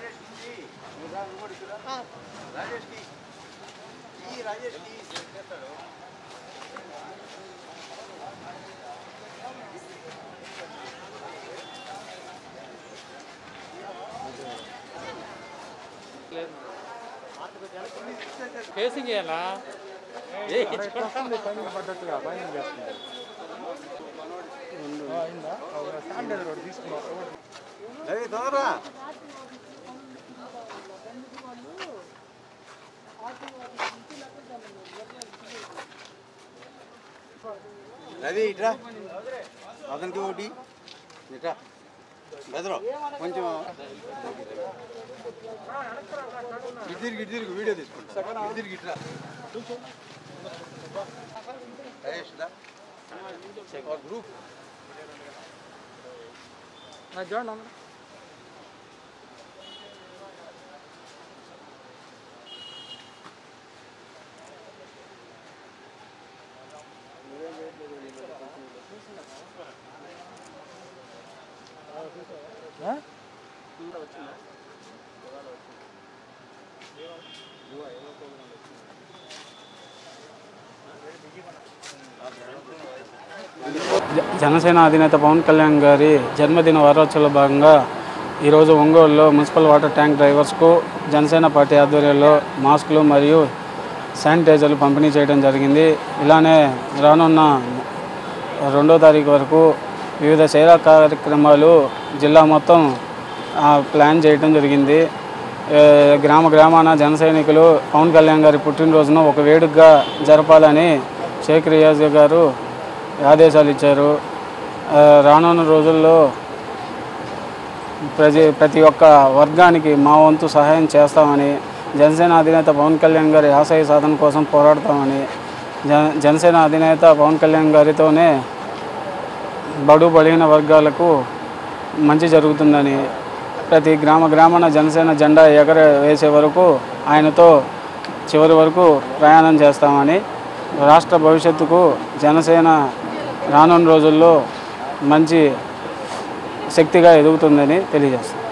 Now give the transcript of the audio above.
Facing చేయాలా ఏ పద్ధతిగా binding చేస్తుంది అయిందా శానిటైజర్ ఒకటి తీసుకున్నాం తొందరరా రవి ఇట్రా అతనికి ఒకటి ఇట్రా బెదరు కొంచెం ఇద్దరికి ఇద్దరికి వీడియో తీసుకుంటా ఇద్దరికి ఇట్రా రయేష్ దా గ్రూప్ చూడండి అమ్మ. ఆ? జనసేన అధినేత పవన్ కళ్యాణ్ గారి జన్మదిన వారోత్సవాల భాగంగా ఈరోజు ఒంగోలులో మున్సిపల్ వాటర్ ట్యాంక్ డ్రైవర్స్కు జనసేన పార్టీ ఆధ్వర్యంలో మాస్కులు మరియు శానిటైజర్లు పంపిణీ చేయడం జరిగింది ఇలానే రానున్న రెండో తారీఖు వరకు వివిధ సేవా కార్యక్రమాలు జిల్లా మొత్తం ఆ, ప్లాన్ చేయడం జరిగింది ఏ, గ్రామ గ్రామాన జన సైనికులు పవన్ కళ్యాణ్ గారి పుట్టినరోజును ఒక వేడుకగా జరపాలని షేక్ రియాజ్ గారు ఆదేశాలు ఇచ్చారు ఆ, రానున్న రోజుల్లో ప్రతి ప్రతి ఒక్క వర్గానికి మా వంతు సహాయం చేస్తామని జనసేన అధినేత పవన్ కళ్యాణ్ గారి ఆశయ సాధన కోసం పోరాడతామని జన జనసేన అధినేత పవన్ కళ్యాణ్ గారితోనే బడు బలహీన వర్గాలకు మంచి జరుగుతుందని ప్రతి గ్రామ గ్రామాన జనసేన జెండా ఎగర వేసే వరకు ఆయనతో చివరి వరకు ప్రయాణం చేస్తామని రాష్ట్ర భవిష్యత్తుకు జనసేన రానున్న రోజుల్లో మంచి శక్తిగా ఎదుగుతుందని తెలియజేస్తాం